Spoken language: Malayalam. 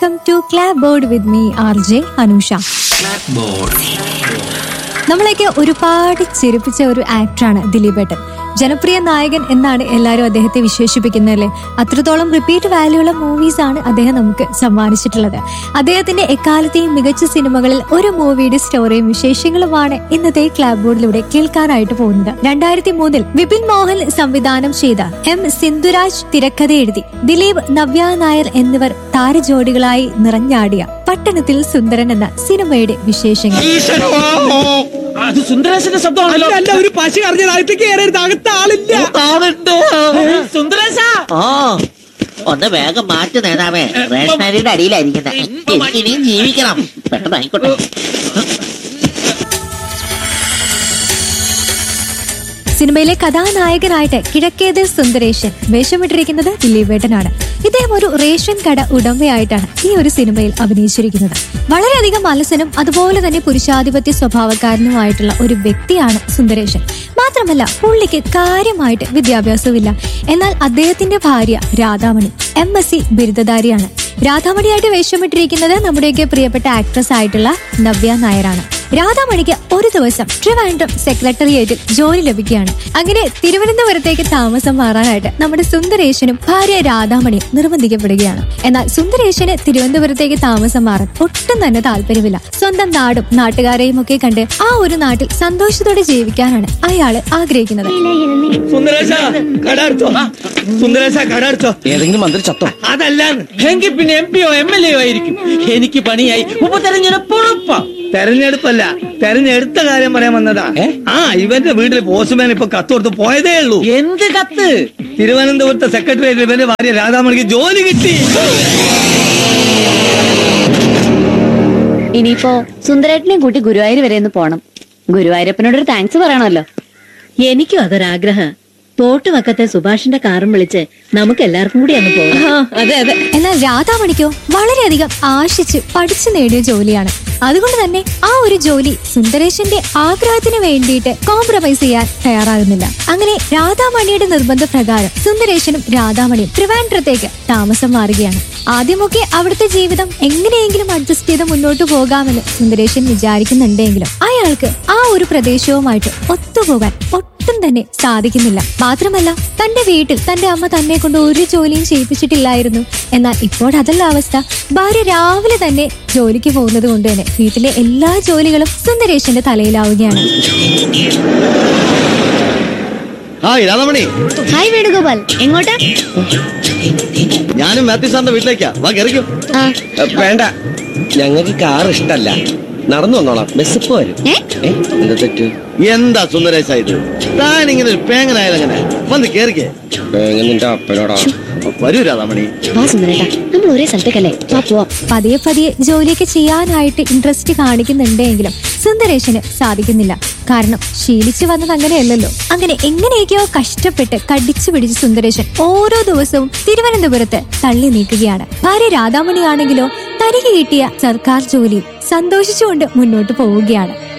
Welcome to club board with me R J Anusha നമ്മളെയൊക്കെ ഒരുപാട് ചിരിപ്പിച്ച ഒരു ആക്ടറാണ് ദിലീപേട്ടൻ ജനപ്രിയ നായകൻ എന്നാണ് എല്ലാവരും അദ്ദേഹത്തെ വിശേഷിപ്പിക്കുന്നത് അല്ലേ അത്രത്തോളം റിപ്പീറ്റ് വാല്യൂ ഉള്ള മൂവീസ് ആണ് അദ്ദേഹം നമുക്ക് സമ്മാനിച്ചിട്ടുള്ളത് അദ്ദേഹത്തിന്റെ എക്കാലത്തെയും മികച്ച സിനിമകളിൽ ഒരു മൂവിയുടെ സ്റ്റോറിയും വിശേഷങ്ങളുമാണ് ഇന്നത്തെ ക്ലാബ് ബോർഡിലൂടെ കേൾക്കാനായിട്ട് പോകുന്നത് രണ്ടായിരത്തി മൂന്നിൽ വിപിൻ മോഹൻ സംവിധാനം ചെയ്ത എം സിന്ധുരാജ് തിരക്കഥ എഴുതി ദിലീപ് നവ്യ നായർ എന്നിവർ താരജോഡികളായി നിറഞ്ഞാടിയ പട്ടണത്തിൽ സുന്ദരൻ എന്ന സിനിമയുടെ വിശേഷങ്ങൾ അത് സുന്ദരേശന്റെ ശബ്ദമാണല്ലോ അല്ല ഒരു പശു കറിഞ്ഞത് അകത്തേക്ക് കയറരുത് അകത്ത് ആളില്ല ആളുണ്ട് സുന്ദരേശ ആ ഒന്ന് വേഗം മാറ്റു നേതാവേ റേഷനരിയുടെ അടിയിലായിരിക്കുന്നത് എനിക്ക് ഇനിയും ജീവിക്കണം പെട്ടെന്ന് ആയിക്കോട്ടെ സിനിമയിലെ കഥാനായകനായിട്ട് കിഴക്കേത് സുന്ദരേശൻ വേഷമിട്ടിരിക്കുന്നത് ദിലീപേട്ടനാണ് ഇദ്ദേഹം ഒരു റേഷൻ കട ഉടമയായിട്ടാണ് ഈ ഒരു സിനിമയിൽ അഭിനയിച്ചിരിക്കുന്നത് വളരെയധികം അലസനും അതുപോലെ തന്നെ പുരുഷാധിപത്യ സ്വഭാവക്കാരനുമായിട്ടുള്ള ഒരു വ്യക്തിയാണ് സുന്ദരേശൻ മാത്രമല്ല പുള്ളിക്ക് കാര്യമായിട്ട് വിദ്യാഭ്യാസമില്ല എന്നാൽ അദ്ദേഹത്തിന്റെ ഭാര്യ രാധാമണി എം എസ് സി ബിരുദധാരിയാണ് രാധാമണിയായിട്ട് വേഷമിട്ടിരിക്കുന്നത് നമ്മുടെയൊക്കെ പ്രിയപ്പെട്ട ആക്ട്രസ് ആയിട്ടുള്ള നവ്യ നായരാണ് രാധാമണിക്ക് ഒരു ദിവസം ട്രിവാൻഡ്രം സെക്രട്ടേറിയറ്റിൽ ജോലി ലഭിക്കുകയാണ് അങ്ങനെ തിരുവനന്തപുരത്തേക്ക് താമസം മാറാനായിട്ട് നമ്മുടെ സുന്ദരേശനും ഭാര്യ രാധാമണിയും നിർബന്ധിക്കപ്പെടുകയാണ് എന്നാൽ സുന്ദരേശന് തിരുവനന്തപുരത്തേക്ക് താമസം മാറാൻ ഒട്ടും തന്നെ താല്പര്യമില്ല സ്വന്തം നാടും നാട്ടുകാരെയും ഒക്കെ കണ്ട് ആ ഒരു നാട്ടിൽ സന്തോഷത്തോടെ ജീവിക്കാനാണ് അയാള് ആഗ്രഹിക്കുന്നത് സുന്ദരേശ കട അടച്ചോ സുന്ദരേശ കട അടച്ചോ ഏതെങ്കിലും മന്ത്രി ചത്തോ അതല്ലാന്ന് എങ്കിൽ പിന്നെ എം പിയോ എം എൽ എയോ ആയിരിക്കും എനിക്ക് പണിയായി ഉപതെരഞ്ഞെടുപ്പ് ഉറപ്പാ തെരഞ്ഞെടുപ്പല്ല തെരഞ്ഞെടുത്ത കാര്യം പറയാൻ വന്നതാ ഏ? ആ ഇവന്റെ വീട്ടിൽ പോസ്റ്റ്മാൻ ഇപ്പൊ കത്ത് കൊടുത്ത് പോയതേ ഉള്ളൂ എന്ത് കത്ത് തിരുവനന്തപുരത്തെ സെക്രട്ടേറിയറ്റിൽ ഇവന്റെ ഭാര്യ രാധാമണിക്ക് ജോലി കിട്ടി ഇനിയിപ്പോ സുന്ദരേട്ടനെയും കൂട്ടി ഗുരുവായൂർ വരെ ഒന്ന് പോണം ഗുരുവായൂരപ്പനോടൊരു താങ്ക്സ് പറയണമല്ലോ എനിക്കും അതൊരാഗ്രഹ തോട്ടുവക്കത്തെ സുഭാഷിന്റെ കാറും വിളിച്ച് നമുക്ക് എല്ലാവർക്കും കൂടി അങ്ങ് പോകാം അതെ അതെ എന്നാൽ രാധാമണിക്കോ വളരെയധികം ആശിച്ച് പഠിച്ചു നേടിയ ജോലിയാണ് അതുകൊണ്ട് തന്നെ ആ ഒരു ജോലി സുന്ദരേശന്റെ ആഗ്രഹത്തിന് വേണ്ടിയിട്ട് കോംപ്രമൈസ് ചെയ്യാൻ തയ്യാറാകുന്നില്ല അങ്ങനെ രാധാമണിയുടെ നിർബന്ധ പ്രകാരം സുന്ദരേശനും രാധാമണിയും ട്രിവാൻഡ്രത്തേക്ക് താമസം മാറുകയാണ് ആദ്യമൊക്കെ അവിടുത്തെ ജീവിതം എങ്ങനെയെങ്കിലും അഡ്ജസ്റ്റ് ചെയ്ത് മുന്നോട്ട് പോകാമെന്ന് സുന്ദരേശൻ വിചാരിക്കുന്നുണ്ടെങ്കിലും അയാൾക്ക് ആ ഒരു പ്രദേശവുമായിട്ട് ഒത്തുപോകാൻ ഒട്ടും തന്നെ സാധിക്കുന്നില്ല മാത്രമല്ല തന്റെ വീട്ടിൽ തന്റെ അമ്മ തന്നെ കൊണ്ട് ഒരു ജോലിയും ചെയ്യിപ്പിച്ചിട്ടില്ലായിരുന്നു എന്നാൽ ഇപ്പോൾ അതല്ല അവസ്ഥ ഭാര്യ രാവിലെ തന്നെ ജോലിക്ക് പോകുന്നത് കൊണ്ട് തന്നെ വീട്ടിലെ എല്ലാ ജോലികളും സുന്ദരേശന്റെ തലയിലാവുകയാണ് ഹായ് രാധാമണി ഹായ് വേണുഗോപാൽ എങ്ങോട്ടാ ഞാനും മാത്യു സാറിന്റെ വീട്ടിലേക്കാ വാ കയറിക്കോ ആ വേണ്ട ഞങ്ങൾക്ക് കാർ ഇഷ്ടല്ല നടന്നു വന്നോളാം ബസ് ഇപ്പൊ വരും ഏ? ഏ? എന്താ തെറ്റ് എന്താ സുന്ദരേശ ഇത് താൻ ഇങ്ങനെ ഒരു പേങ്ങനായാലെങ്ങനെ വന്ന് കേറിക്കേ പേങ്ങനിന്റെ അപ്പനോടാ വരൂ രാധാമണി വാ സുന്ദരേട്ടാ നമ്മൾ ഒരേ സ്ഥലത്തേക്കല്ലേ വാ പോവാം പതിയെ പതിയെ ജോലിയൊക്കെ ചെയ്യാനായിട്ട് ഇൻട്രസ്റ്റ് കാണിക്കുന്നുണ്ടെങ്കിലും സുന്ദരേശന് സാധിക്കുന്നില്ല കാരണം ശീലിച്ചു വന്നത് അങ്ങനെയല്ലല്ലോ അങ്ങനെ എങ്ങനെയൊക്കെയോ കഷ്ടപ്പെട്ട് കടിച്ചു പിടിച്ച് സുന്ദരേശൻ ഓരോ ദിവസവും തിരുവനന്തപുരത്ത് തള്ളി നീക്കുകയാണ് ഭാര്യ രാധാമണിയാണെങ്കിലോ തനിക്ക് കിട്ടിയ സർക്കാർ ജോലിയിൽ സന്തോഷിച്ചുകൊണ്ട് മുന്നോട്ട് പോവുകയാണ്